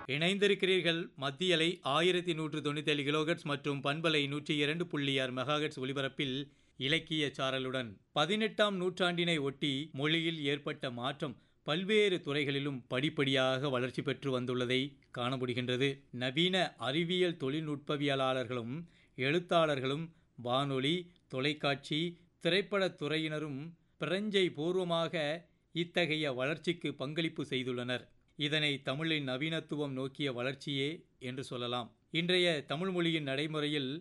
இணைந்திருக்கிறீர்கள் மத்தியலை ஆயிரத்தி நூற்று தொண்ணூத்தேழு கிலோகட்ஸ் மற்றும் பண்பலை நூற்றி இரண்டு புள்ளி ஆறு மெகாஹெட்ஸ் ஒலிபரப்பில் இலக்கிய சாரலுடன் பதினெட்டாம் நூற்றாண்டினை ஒட்டி மொழியில் ஏற்பட்ட மாற்றம் பல்வேறு துறைகளிலும் படிப்படியாக வளர்ச்சி பெற்று வந்துள்ளதை காண முடிகின்றது நவீன அறிவியல் தொழில்நுட்பவியலாளர்களும் எழுத்தாளர்களும் வானொலி தொலைக்காட்சி திரைப்படத் துறையினரும் பிரஞ்சை பூர்வமாக இத்தகைய வளர்ச்சிக்கு பங்களிப்பு செய்துள்ளனர் இதனை தமிழின் நவீனத்துவம் நோக்கிய வளர்ச்சியே என்று சொல்லலாம் இன்றைய தமிழ் மொழியின் நடைமுறையில்